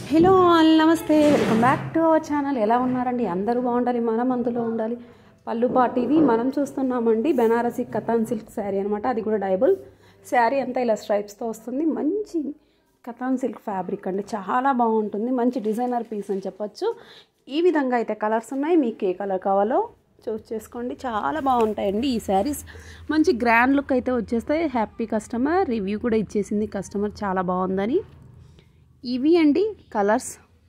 hello all namaste welcome back to our channel ఎలా ఉన్నారండి అందరూ బాగుండాలి మనం అందులో ఉండాలి పళ్ళు పాటు ఇది మనం చూస్తున్నామండి బెనారసి కథాన్ సిల్క్ శారీ అనమాట అది కూడా డైబుల్ శారీ అంతా ఇలా స్ట్రైప్స్తో వస్తుంది మంచి కథాన్ సిల్క్ ఫ్యాబ్రిక్ అండి చాలా బాగుంటుంది మంచి డిజైనర్ పీస్ అని చెప్పొచ్చు ఈ విధంగా అయితే కలర్స్ ఉన్నాయి మీకు ఏ కలర్ కావాలో చూస్ చేసుకోండి చాలా బాగుంటాయండి ఈ శారీస్ మంచి గ్రాండ్ లుక్ అయితే వచ్చేస్తాయి హ్యాపీ కస్టమర్ రివ్యూ కూడా ఇచ్చేసింది కస్టమర్ చాలా బాగుందని ఇవి అండి కలర్స్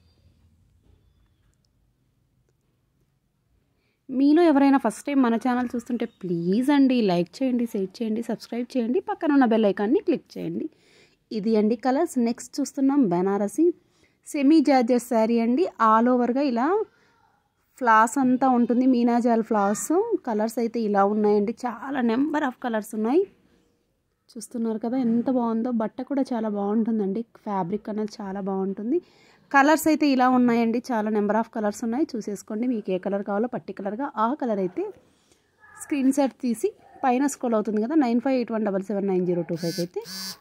మీలో ఎవరైనా ఫస్ట్ టైం మన ఛానల్ చూస్తుంటే ప్లీజ్ అండి లైక్ చేయండి షేర్ చేయండి సబ్స్క్రైబ్ చేయండి పక్కన ఉన్న బెల్ ఐకాన్ని క్లిక్ చేయండి ఇది అండి కలర్స్ నెక్స్ట్ చూస్తున్నాం బెనారసి సెమీ జార్జెస్ శారీ అండి ఆల్ ఓవర్గా ఇలా ఫ్లాస్ అంతా ఉంటుంది మీనాజాల్ ఫ్లాస్ కలర్స్ అయితే ఇలా ఉన్నాయండి చాలా నెంబర్ ఆఫ్ కలర్స్ ఉన్నాయి చూస్తున్నారు కదా ఎంత బాగుందో బట్ట కూడా చాలా బాగుంటుందండి ఫ్యాబ్రిక్ అనేది చాలా బాగుంటుంది కలర్స్ అయితే ఇలా ఉన్నాయండి చాలా నెంబర్ ఆఫ్ కలర్స్ ఉన్నాయి చూసేసుకోండి మీకు ఏ కలర్ కావాలో పర్టికులర్గా ఆ కలర్ అయితే స్క్రీన్ షాట్ తీసి పైన స్క్రోల్ అవుతుంది కదా nine five eight one double seven nine zero two five అయితే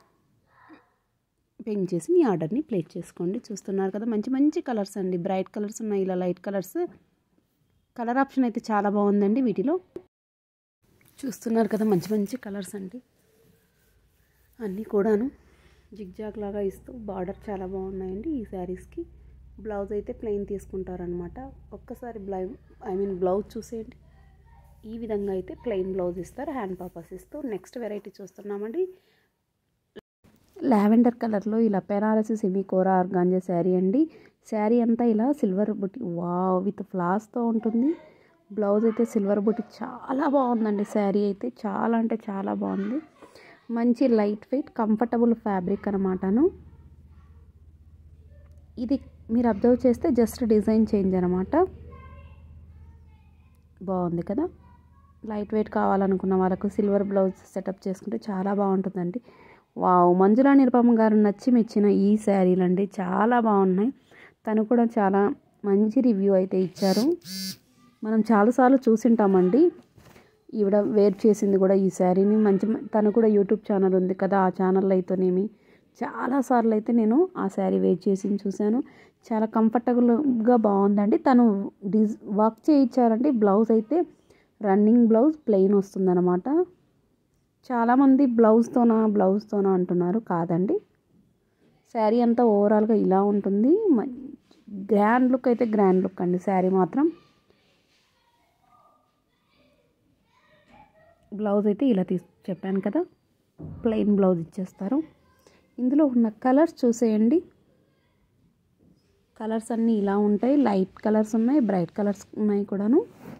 పింక్ చేసి మీ ఆర్డర్ని ప్లేస్ చేసుకోండి చూస్తున్నారు కదా మంచి మంచి కలర్స్ అండి బ్రైట్ కలర్స్ ఉన్నాయి ఇలా లైట్ కలర్స్ కలర్ ఆప్షన్ అయితే చాలా బాగుందండి వీటిలో చూస్తున్నారు కదా మంచి మంచి కలర్స్ అండి అన్నీ కూడాను జిగ్జాగ్ లాగా ఇస్తూ బార్డర్ చాలా బాగున్నాయండి ఈ శారీస్కి బ్లౌజ్ అయితే ప్లెయిన్ తీసుకుంటారనమాట ఒక్కసారి బ్లై ఐ మీన్ బ్లౌజ్ చూసేయండి ఈ విధంగా అయితే ప్లెయిన్ బ్లౌజ్ ఇస్తారు హ్యాండ్ పాపస్ ఇస్తూ నెక్స్ట్ వెరైటీ చూస్తున్నామండి లావెండర్ కలర్లో ఇలా Banarasi semi kora organza saree అండి శారీ అంతా ఇలా సిల్వర్ బుట్టి వా విత్ ఫ్లాస్తో ఉంటుంది బ్లౌజ్ అయితే సిల్వర్ బుట్టి చాలా బాగుందండి శారీ అయితే చాలా అంటే చాలా బాగుంది మంచి లైట్ వెయిట్ కంఫర్టబుల్ ఫ్యాబ్రిక్ అనమాటను ఇది మీరు అబ్జర్వ్ చేస్తే జస్ట్ డిజైన్ చేంజ్ అనమాట బాగుంది కదా లైట్ వెయిట్ కావాలనుకున్న వాళ్ళకు సిల్వర్ బ్లౌజ్ సెటప్ చేసుకుంటే చాలా బాగుంటుందండి వావ్ మంజులా నిరుపమ గారు నచ్చి మెచ్చిన ఈ శారీలు అండి చాలా బాగున్నాయి తను కూడా చాలా మంచి రివ్యూ అయితే ఇచ్చారు మనం చాలాసార్లు చూసింటామండి ఈవిడ వేర్ చేసింది కూడా ఈ శారీని మంచి తను కూడా యూట్యూబ్ ఛానల్ ఉంది కదా ఆ ఛానల్లో అయితేనేమి చాలాసార్లు అయితే నేను ఆ శారీ వేర్ చేసి చూశాను చాలా కంఫర్టబుల్గా బాగుందండి తను డిజ్ వర్క్ చేయించారండి బ్లౌజ్ అయితే రన్నింగ్ బ్లౌజ్ ప్లెయిన్ వస్తుందన్నమాట చాలామంది బ్లౌజ్తోనా బ్లౌజ్తోనా అంటున్నారు కాదండి శారీ అంతా ఓవరాల్గా ఇలా ఉంటుంది గ్రాండ్ లుక్ అయితే గ్రాండ్ లుక్ అండి శారీ మాత్రం బ్లౌజ్ అయితే ఇలా తీసి చెప్పాను కదా ప్లెయిన్ బ్లౌజ్ ఇచ్చేస్తారు ఇందులో ఉన్న కలర్స్ చూసేయండి కలర్స్ అన్నీ ఇలా ఉంటాయి లైట్ కలర్స్ ఉన్నాయి బ్రైట్ కలర్స్ ఉన్నాయి కూడాను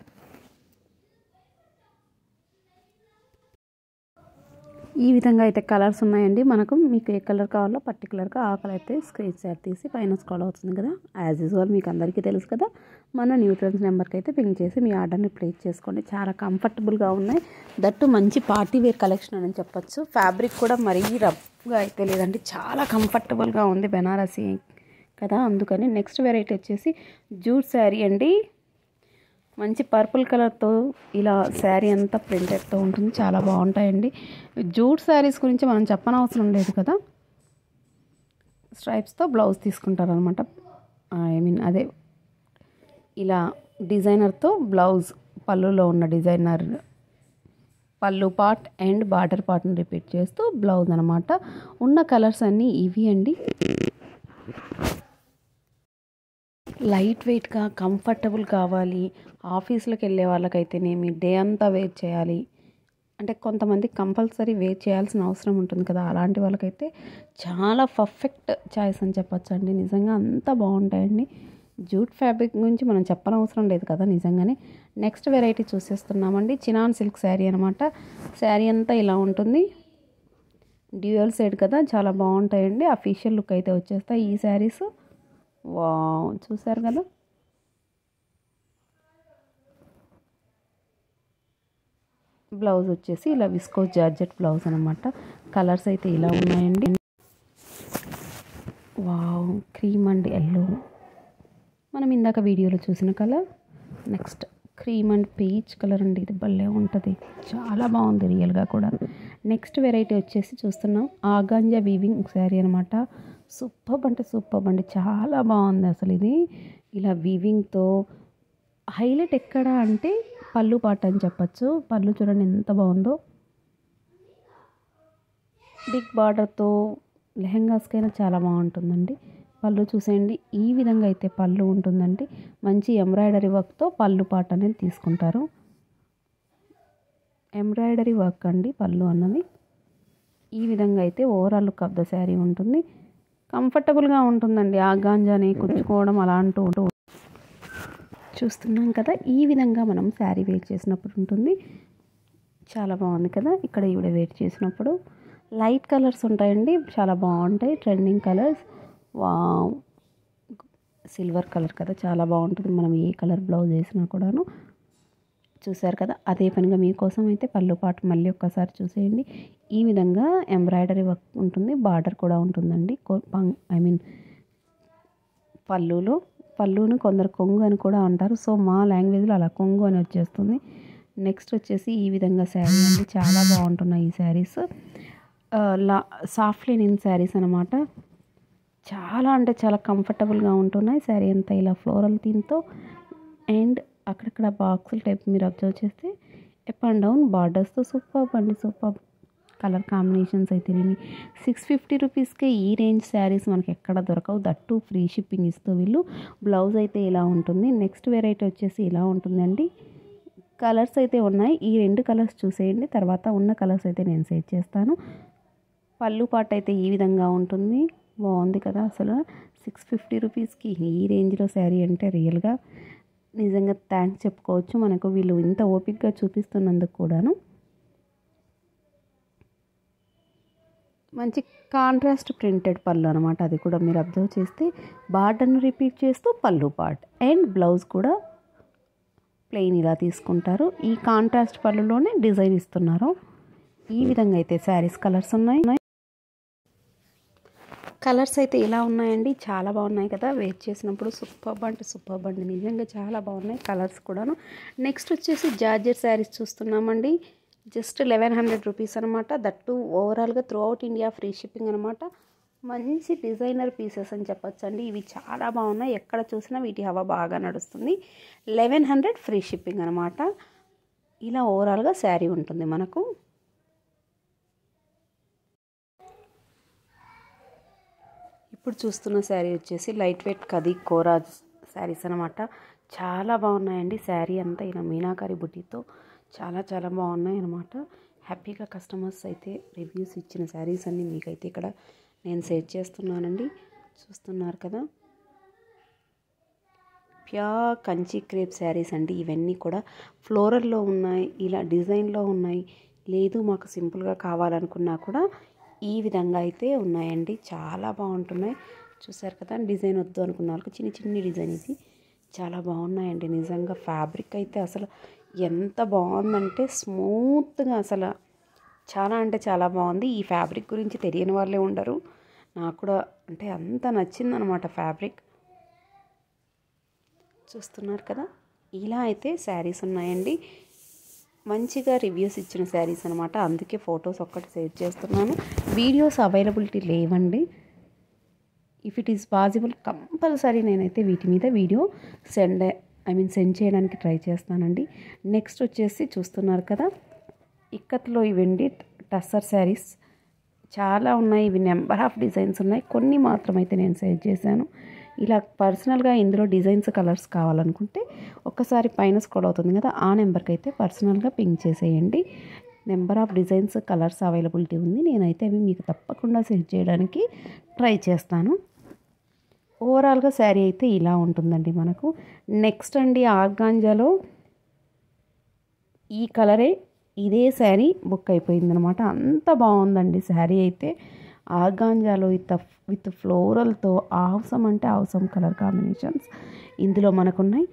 ఈ విధంగా అయితే కలర్స్ ఉన్నాయండి మనకు మీకు ఏ కలర్ కావాలో పర్టికులర్గా ఆ కలర్ అయితే స్క్రీన్ షాట్ తీసి పైన స్క్రాల్ అవుతుంది కదా యాజ్ యూజువల్ మీకు అందరికీ తెలుసు కదా మన న్యూట్రన్స్ నెంబర్కి అయితే పింక్ చేసి మీ ఆర్డర్ని ప్లేస్ చేసుకోండి చాలా కంఫర్టబుల్గా ఉన్నాయి దట్టు మంచి పార్టీ వేర్ కలెక్షన్ అని చెప్పొచ్చు ఫ్యాబ్రిక్ కూడా మరీ రఫ్గా అయితే లేదండి చాలా కంఫర్టబుల్గా ఉంది బెనారసి కదా అందుకని నెక్స్ట్ వెరైటీ వచ్చేసి జూట్ శారీ అండి మంచి పర్పుల్ కలర్తో ఇలా శారీ అంతా ప్రింటెడ్తో ఉంటుంది చాలా బాగుంటాయండి జూట్ శారీస్ గురించి మనం చెప్పనవసరం లేదు కదా స్ట్రైప్స్తో బ్లౌజ్ తీసుకుంటారనమాట ఐ మీన్ అదే ఇలా డిజైనర్తో బ్లౌజ్ పళ్ళులో ఉన్న designer pallu part and border పార్ట్ని రిపీట్ చేస్తూ బ్లౌజ్ అనమాట ఉన్న కలర్స్ అన్నీ ఇవి అండి లైట్ వెయిట్గా కంఫర్టబుల్ కావాలి ఆఫీస్లోకి వెళ్ళే వాళ్ళకైతేనేమి డే అంతా వేర్ చేయాలి అంటే కొంతమంది కంపల్సరీ వేర్ చేయాల్సిన అవసరం ఉంటుంది కదా అలాంటి వాళ్ళకైతే చాలా పర్ఫెక్ట్ చాయిస్ అని చెప్పొచ్చు అండి నిజంగా అంత బాగుంటాయండి జూట్ ఫ్యాబ్రిక్ గురించి మనం చెప్పనవసరం లేదు కదా నిజంగానే నెక్స్ట్ వెరైటీ చూసేస్తున్నామండి చినాన్ సిల్క్ శారీ అనమాట శారీ అంతా ఇలా ఉంటుంది డ్యూయల్ సైడ్ కదా చాలా బాగుంటాయండి అఫీషియల్ లుక్ అయితే వచ్చేస్తాయి ఈ శారీస్ వా చూసారు కదా బ్లౌజ్ వచ్చేసి ఇలా విస్కోస్ జార్జెట్ బ్లౌజ్ అనమాట కలర్స్ అయితే ఇలా ఉన్నాయండి వావ్ క్రీమ్ అండ్ ఎల్లో మనం ఇందాక వీడియోలో చూసిన colour next cream and peach colour అండి ఇది భలే ఉంటుంది చాలా బాగుంది రియల్గా కూడా నెక్స్ట్ వెరైటీ వచ్చేసి చూస్తున్నాం ఆగాంజా వీవింగ్ శారీ అనమాట సూపర్ అంటే సూపర్ అండి చాలా బాగుంది అసలు ఇది ఇలా వీవింగ్తో హైలైట్ ఎక్కడ అంటే పళ్ళు పాట అని చెప్పచ్చు పళ్ళు చూడండి ఎంత బాగుందో బిగ్ బార్డర్తో లెహంగాస్కైనా చాలా బాగుంటుందండి పళ్ళు చూసేయండి ఈ విధంగా అయితే పళ్ళు ఉంటుందండి మంచి ఎంబ్రాయిడరీ వర్క్తో పళ్ళు పాట అనేది తీసుకుంటారు ఎంబ్రాయిడరీ వర్క్ అండి పళ్ళు అన్నది ఈ విధంగా అయితే overall look of the sari ఉంటుంది కంఫర్టబుల్గా ఉంటుందండి ఆ గాంజాని కుచ్చుకోవడం అలా అంటూ ఉంటూ చూస్తున్నాం కదా ఈ విధంగా మనం శారీ వేర్ చేసినప్పుడు ఉంటుంది చాలా బాగుంది కదా ఇక్కడ ఈవిడ వేర్ చేసినప్పుడు లైట్ కలర్స్ ఉంటాయండి చాలా బాగుంటాయి ట్రెండింగ్ కలర్స్ వా సిల్వర్ కలర్ కదా చాలా బాగుంటుంది మనం ఏ కలర్ బ్లౌజ్ వేసినా కూడాను చూసారు కదా అదే పనిగా మీకోసం అయితే పళ్ళు పాటు మళ్ళీ ఒక్కసారి చూసేయండి ఈ విధంగా ఎంబ్రాయిడరీ వర్క్ ఉంటుంది బార్డర్ కూడా ఉంటుందండి ఐ మీన్ పళ్ళులో పళ్ళుని కొందరు కొంగు అని కూడా అంటారు సో మా లాంగ్వేజ్లో అలా కొంగు అని వచ్చేస్తుంది నెక్స్ట్ వచ్చేసి ఈ విధంగా శారీ అండి చాలా బాగుంటున్నాయి ఈ శారీస్ లా సాఫ్ట్ లెనిన్ శారీస్ అనమాట చాలా అంటే చాలా కంఫర్టబుల్గా ఉంటున్నాయి శారీ అంతా ఇలా ఫ్లోరల్ థీమ్తో అండ్ అక్కడక్కడ బాక్సుల టైప్ మీరు అబ్జర్వ్ చేస్తే అప్ అండ్ డౌన్ బార్డర్స్తో సూపర్ అండి సూపర్ కలర్ కాంబినేషన్స్ అయితే ఇవి సిక్స్ ఫిఫ్టీ రూపీస్కే ఈ రేంజ్ శారీస్ మనకి ఎక్కడ దొరకవు దట్టు ఫ్రీ షిప్పింగ్ ఇస్తూ వీళ్ళు బ్లౌజ్ అయితే ఇలా ఉంటుంది నెక్స్ట్ వెరైటీ వచ్చేసి ఇలా ఉంటుందండి కలర్స్ అయితే ఉన్నాయి ఈ రెండు కలర్స్ చూసేయండి తర్వాత ఉన్న కలర్స్ అయితే నేను సెట్ చేస్తాను పళ్ళు పాట అయితే ఈ విధంగా ఉంటుంది బాగుంది కదా అసలు సిక్స్ ఫిఫ్టీ రూపీస్కి ఈ రేంజ్లో శారీ అంటే రియల్గా నిజంగా థ్యాంక్స్ చెప్పుకోవచ్చు మనకు వీళ్ళు ఇంత ఓపిక్గా చూపిస్తున్నందుకు కూడాను మంచి కాంట్రాస్ట్ ప్రింటెడ్ పళ్ళు అనమాట అది కూడా మీరు అబ్జర్వ్ చేస్తే బార్డర్ను రిపీట్ చేస్తూ పళ్ళు పార్ట్ అండ్ బ్లౌజ్ కూడా ప్లెయిన్ ఇలా తీసుకుంటారు ఈ కాంట్రాస్ట్ పళ్ళులోనే డిజైన్ ఇస్తున్నారు ఈ విధంగా అయితే శారీస్ కలర్స్ ఉన్నాయి కలర్స్ అయితే ఇలా ఉన్నాయండి చాలా బాగున్నాయి కదా వేర్ చేసినప్పుడు సూపర్ అంటే సూపర్ అండి నిజంగా చాలా బాగున్నాయి కలర్స్ కూడాను నెక్స్ట్ వచ్చేసి జార్జెట్ శారీస్ చూస్తున్నామండి జస్ట్ లెవెన్ హండ్రెడ్ రూపీస్ అనమాట దట్టు ఓవరాల్గా throughout India free shipping అనమాట మంచి డిజైనర్ పీసెస్ అని చెప్పొచ్చు అండి ఇవి చాలా బాగున్నాయి ఎక్కడ చూసినా వీటి హవా బాగా నడుస్తుంది లెవెన్ హండ్రెడ్ ఫ్రీ షిప్పింగ్ అనమాట ఇలా ఓవరాల్గా శారీ ఉంటుంది మనకు ఇప్పుడు చూస్తున్న శారీ వచ్చేసి లైట్ వెయిట్ కది కోరాజ్ శారీస్ అనమాట చాలా బాగున్నాయండి శారీ అంతా ఇలా మీనాకారి బుట్టితో చాలా చాలా బాగున్నాయి అనమాట హ్యాపీగా కస్టమర్స్ అయితే రివ్యూస్ ఇచ్చిన శారీస్ అన్నీ మీకైతే ఇక్కడ నేను సెట్ చేస్తున్నానండి చూస్తున్నారు కదా ప్యా కంచి క్రేప్ శారీస్ అండి ఇవన్నీ కూడా ఫ్లోరల్లో ఉన్నాయి ఇలా డిజైన్లో ఉన్నాయి లేదు మాకు సింపుల్గా కావాలనుకున్నా కూడా ఈ విధంగా అయితే ఉన్నాయండి చాలా బాగుంటున్నాయి చూసారు కదా డిజైన్ వద్దు అనుకున్న వాళ్ళకి చిన్న చిన్ని డిజైన్ ఇది చాలా బాగున్నాయండి నిజంగా ఫ్యాబ్రిక్ అయితే అసలు ఎంత బాగుందంటే స్మూత్గా అసలు చాలా అంటే చాలా బాగుంది ఈ ఫ్యాబ్రిక్ గురించి తెలియని వాళ్ళే ఉండరు నాకు కూడా అంటే అంత నచ్చిందనమాట ఫ్యాబ్రిక్ చూస్తున్నారు కదా ఇలా అయితే శారీస్ ఉన్నాయండి మంచిగా రివ్యూస్ ఇచ్చిన శారీస్ అనమాట అందుకే ఫొటోస్ ఒక్కటి షేర్ చేస్తున్నాను వీడియోస్ అవైలబిలిటీ లేవండి if it is possible compulsory నేనైతే వీటి మీద video send I mean send చేయడానికి ట్రై చేస్తానండి నెక్స్ట్ వచ్చేసి చూస్తున్నారు కదా ఇక్కత్లో ఇవండి టస్సర్ శారీస్ చాలా ఉన్నాయి ఇవి నెంబర్ ఆఫ్ డిజైన్స్ ఉన్నాయి కొన్ని మాత్రం అయితే నేను సెలెక్ట్ చేశాను ఇలా పర్సనల్గా ఇందులో డిజైన్స్ కలర్స్ కావాలనుకుంటే ఒక్కసారి పైన స్క్రోల్ అవుతుంది కదా ఆ నెంబర్కి అయితే పర్సనల్గా పింక్ చేసేయండి number of designs colours availability ఉంది నేనైతే అవి మీకు తప్పకుండా సెట్ చేయడానికి ట్రై చేస్తాను ఓవరాల్గా శారీ అయితే ఇలా ఉంటుందండి మనకు నెక్స్ట్ అండి ఆర్గాంజాలో ఈ కలరే ఇదే శారీ బుక్ అయిపోయిందనమాట అంత బాగుందండి శారీ అయితే ఆర్గాంజాలో విత్ విత్ ఫ్లోరల్తో ఆవసం అంటే ఆవసం కలర్ కాంబినేషన్స్ ఇందులో మనకున్నాయి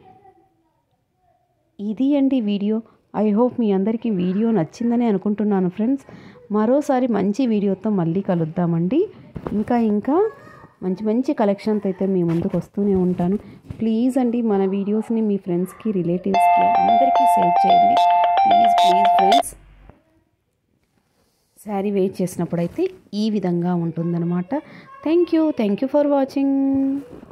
ఇది అండి వీడియో ఐ హోప్ మీ అందరికీ వీడియో నచ్చిందని అనుకుంటున్నాను ఫ్రెండ్స్ మరోసారి మంచి వీడియోతో మళ్ళీ కలుద్దామండి ఇంకా ఇంకా మంచి మంచి కలెక్షన్స్ అయితే మీ ముందుకు వస్తూనే ఉంటాను ప్లీజ్ అండి మన వీడియోస్ని మీ ఫ్రెండ్స్కి రిలేటివ్స్కి అందరికీ షేర్ చేయండి please please friends sari weight చేసినప్పుడు అయితే ఈ విధంగా ఉంటుందన్నమాట thank you thank you for watching